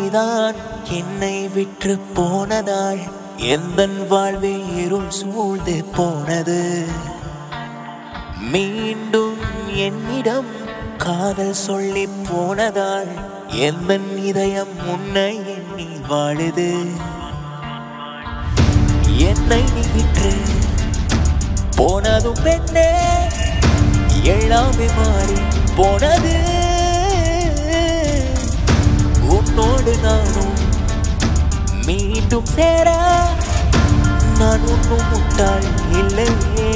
நீதான் என்னை விற்று போனதால் எந்தன் வாழ்வே இருள் சூழ்ந்து போனது மீண்டும் என்னிடம் காதல் சொல்லி போனதால் எந்தன் இதயம் உன்னை எண்ணி வாழுது என்னை நீ விற்று போனதும் பெண்ணே எல்லாமே மாறி போனது உன்னோடு நானும் மீண்டும் சேர நான் ஒன்றும் முட்டாள் இல்லையே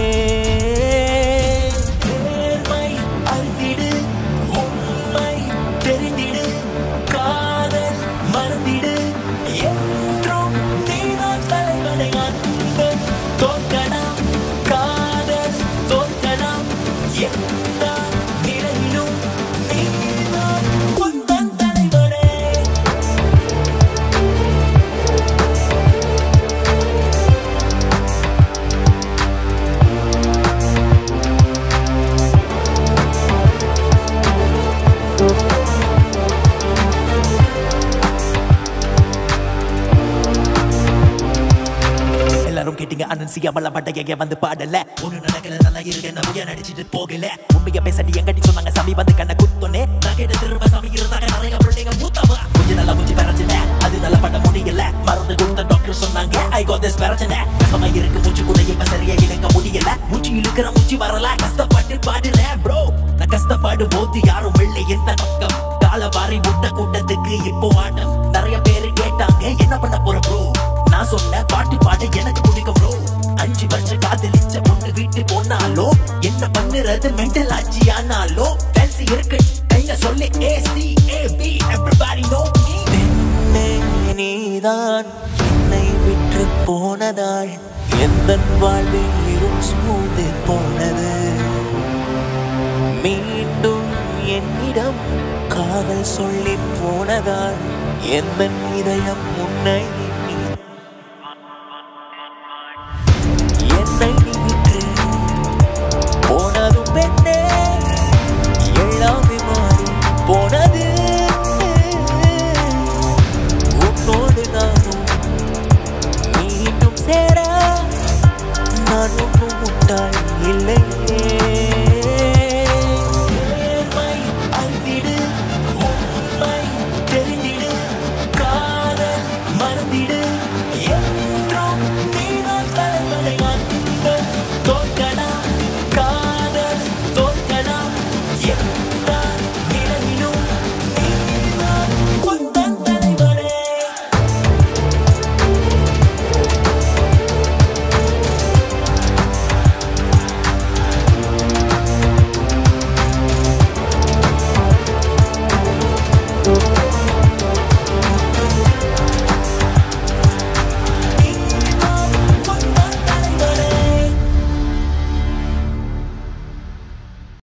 நேர்மை அறிந்திடு, உண்மை தெரிந்திடு, காதல் மறந்திடு, என்றும் நீதான் தலைவனை அன்பன் தோற்கலாம், காதல் தோற்கலாம், எந்த நிலையிலும் நீதான் உந்தன் தலைவனே எல்லாரும் கேட்டீங்க அனன்சியா பட்டகைய வந்து பாடல ஒண்ணு நடக்கல நல்லா இருக்க நம்பியா நடிச்சிட்டு போகல உண்மையா பேசடி எங்கடி சொன்னாங்க சாமி வந்து கண்ண குத்தோனே நான் கேட்ட திரும்ப சாமி இருந்தாங்க நிறைய பிள்ளைங்க மூத்தவா கொஞ்சம் நல்லா மூச்சு பெறச்சுன அது நல்லா பண்ண முடியல மருந்து கொடுத்த டாக்டர் சொன்னாங்க ஐ காட் திஸ் பிரச்சனை கஷ்டமா இருக்கு மூச்சு கூட இப்ப சரியா இழுக்க முடியல மூச்சு இழுக்கிற மூச்சு வரல கஷ்டப்பட்டு பாடுறேன் ப்ரோ நான் கஷ்டப்படும் போது யாரும் இல்லை எந்த பக்கம் கால வாரி விட்ட கூட்டத்துக்கு இப்போ ஆட்டம் நிறைய பேரு கேட்டாங்க என்ன பண்ண போற ப்ரோ நான் சொன்ன பாட்டு பாட எனக்கு பிடிக்கும் ப்ரோ அஞ்சு வருஷம் காதலிச்ச பொண்ணு வீட்டு போனாலோ என்ன பண்ணுறது மென்டல் ஆச்சு ஆனாலோ ஃபேன்சி இருக்கு கையில சொல்லி A C A B everybody no me பெண்ணே நீதான் என்னை விற்று போனதால் எந்தன் வாழ்வே இருள் சூழ்ந்து போனது மீண்டும் என்னிடம் காதல் சொல்லி போனதால் எந்தன் இதயம் உன்னை